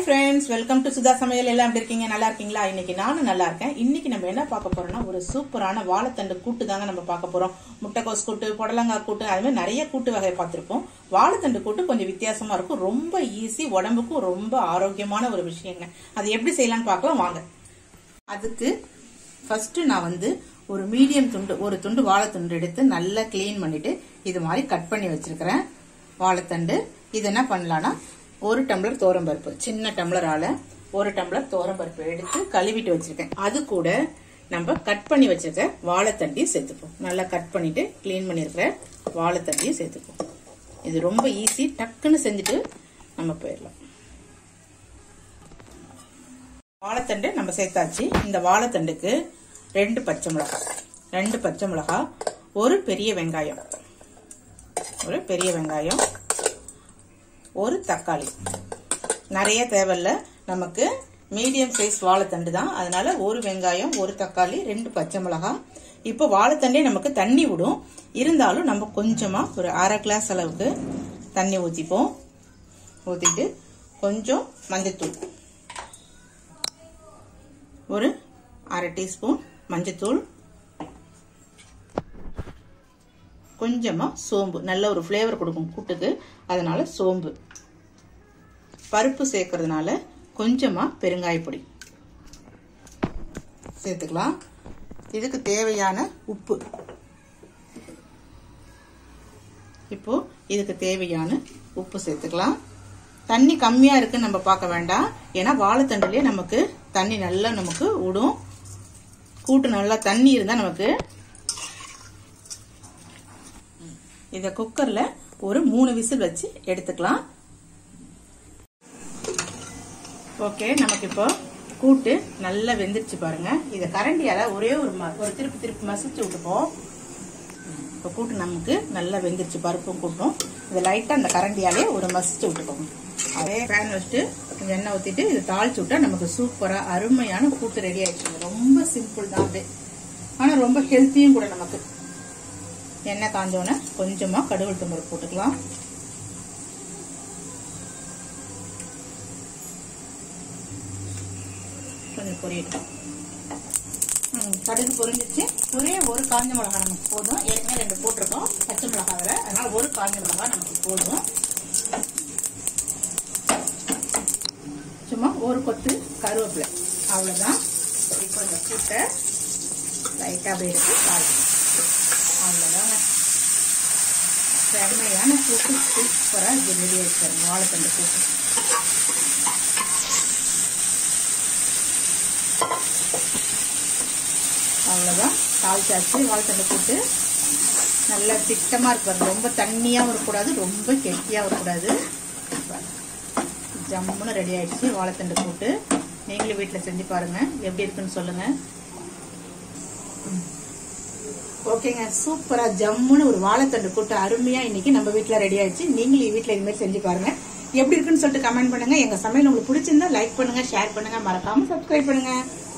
friends welcome to Sudha சமையல் எல்லாம் எப்படி இருக்கீங்க நல்லா இருக்கீங்களா இன்னைக்கு நானும் நல்லா இருக்கேன் இன்னைக்கு நம்ம என்ன பார்க்க போறோம்னா ஒரு சூப்பரான வாழைத்தண்டு கூட்டு தாங்க நம்ம பார்க்க போறோம் முட்டைக்கோஸ் கூட்டு புடலங்காய் கூட்டு அது மாதிரி நிறைய கூட்டு வகை பார்த்திருப்போம் வாழைத்தண்டு கூட்டு கொஞ்சம் வித்தியாசமா இருக்கும் ரொம்ப ஈஸி உடம்புக்கும் ரொம்ப ஆரோக்கியமான ஒரு விஷயங்க அது எப்படி செய்யலாம்னு பார்க்கலாம் வாங்க அதுக்கு ஃபர்ஸ்ட் நான் வந்து ஒரு மீடியம் துண்டு ஒரு துண்டு வாழைத்துண்டு எடுத்து நல்லா க்ளீன் பண்ணிட்டு இது மாதிரி கட் பண்ணி வச்சிருக்கிறேன் வாழைத்தண்டு இது என்ன பண்ணலாம்னா ஒரு டம்ளர் பருப்பு சின்ன டம்ளரால ஒரு டம்ளர் பருப்பு எடுத்து கழுவிட்டு வச்சிருக்கேன் அது கூட நம்ம கட் பண்ணி வச்சிருக்க வாழைத்தண்டையும் சேர்த்துப்போம் நல்லா கட் பண்ணிட்டு க்ளீன் பண்ணிருக்கிற வாழைத்தண்டையும் சேர்த்துப்போம் இது ரொம்ப ஈஸி டக்குன்னு செஞ்சுட்டு நம்ம போயிடலாம் வாழைத்தண்டு நம்ம சேர்த்தாச்சு இந்த வாழைத்தண்டுக்கு ரெண்டு பச்சை மிளகாய் ரெண்டு பச்சை மிளகாய் ஒரு பெரிய வெங்காயம் ஒரு பெரிய வெங்காயம் ஒரு தக்காளி நிறைய தேவையில்ல நமக்கு மீடியம் சைஸ் வாழைத்தண்டு தான் அதனால ஒரு வெங்காயம் ஒரு தக்காளி ரெண்டு பச்சை மிளகாய் இப்போ வாழைத்தண்டே நமக்கு தண்ணி விடும் இருந்தாலும் நம்ம கொஞ்சமா ஒரு அரை கிளாஸ் அளவுக்கு தண்ணி ஊற்றிப்போம் ஊற்றிட்டு கொஞ்சம் மஞ்சத்தூள் ஒரு அரை டீஸ்பூன் மஞ்சத்தூள் கொஞ்சமா சோம்பு நல்ல ஒரு ஃப்ளேவர் கொடுக்கும் கூட்டுக்கு அதனால சோம்பு பருப்பு சேர்க்கறதுனால கொஞ்சமா பெருங்காயப்பொடி சேர்த்துக்கலாம் இதுக்கு தேவையான உப்பு இப்போ இதுக்கு தேவையான உப்பு சேர்த்துக்கலாம் தண்ணி கம்மியா இருக்குன்னு நம்ம பார்க்க வேண்டாம் ஏன்னா வாழைத்தண்டுலயே நமக்கு தண்ணி நல்லா நமக்கு விடும் கூட்டு நல்லா தண்ணி இருந்தா நமக்கு இத குக்கர்ல ஒரு மூணு விசில் வச்சு எடுத்துக்கலாம் ஓகே நமக்கு இப்போ கூட்டு நல்லா வெந்துருச்சு பாருங்க இத கரண்டியால ஒரே ஒரு ஒரு திருப்பி திருப்பி மசிச்சு விட்டுப்போம் இப்போ கூட்டு நமக்கு நல்லா வெந்துருச்சு பருப்பும் கூட்டும் இதை லைட்டா அந்த கரண்டியாலே ஒரு மசிச்சு விட்டுக்கோங்க அதே பேன் வச்சுட்டு எண்ணெய் ஊத்திட்டு இது தாளிச்சு விட்டா நமக்கு சூப்பரா அருமையான கூட்டு ரெடி ஆயிடுச்சு ரொம்ப சிம்பிள் தான் அது ஆனா ரொம்ப ஹெல்த்தியும் கூட நமக்கு எண்ணெய் காஞ்சோன்னே கொஞ்சமா கடுகு தும்பரு போட்டுக்கலாம் கொஞ்சம் பொரியட்டும் கடுகு பொரிஞ்சிச்சு ஒரே ஒரு காஞ்ச மிளகாய் நமக்கு போதும் ஏற்கனவே ரெண்டு போட்டிருக்கோம் பச்சை மிளகாவில் அதனால ஒரு காஞ்ச மிளகாய் நமக்கு போதும் சும்மா ஒரு கொத்து கருவேப்பிலை அவ்வளோதான் இப்போ இந்த கூட்டை லைட்டாக அப்படியே எடுத்து காய்ச்சி அவ்வளோதாங்க செம்மையான கூட்டு சூப்பராக இது ரெடி ஆயிடுச்சு வாழைத்தண்டு கூட்டு அவ்வளோதான் தாளிச்சாச்சு வாழைத்தண்டு கூட்டு நல்லா திட்டமாக இருப்பாரு ரொம்ப தண்ணியாகவும் இருக்கக்கூடாது ரொம்ப கெட்டியாகவும் இருக்கக்கூடாது ஜம்முன்னு ரெடி ஆயிடுச்சு வாழைத்தண்டு கூட்டு நீங்களும் வீட்டில் செஞ்சு பாருங்க எப்படி இருக்குன்னு சொல்லுங்க ஓகேங்க சூப்பரா ஜம்முன்னு ஒரு வாழைத்தண்டு கூட்டு அருமையா இன்னைக்கு நம்ம வீட்டுல ரெடி ஆயிடுச்சு நீங்களும் வீட்டுல இது மாதிரி செஞ்சு பாருங்க எப்படி இருக்குன்னு சொல்லிட்டு கமெண்ட் பண்ணுங்க எங்க சமையல் உங்களுக்கு பிடிச்சிருந்தா லைக் பண்ணுங்க ஷேர் பண்ணுங்க மறக்காம சப்ஸ்கிரைப் பண்ணுங்க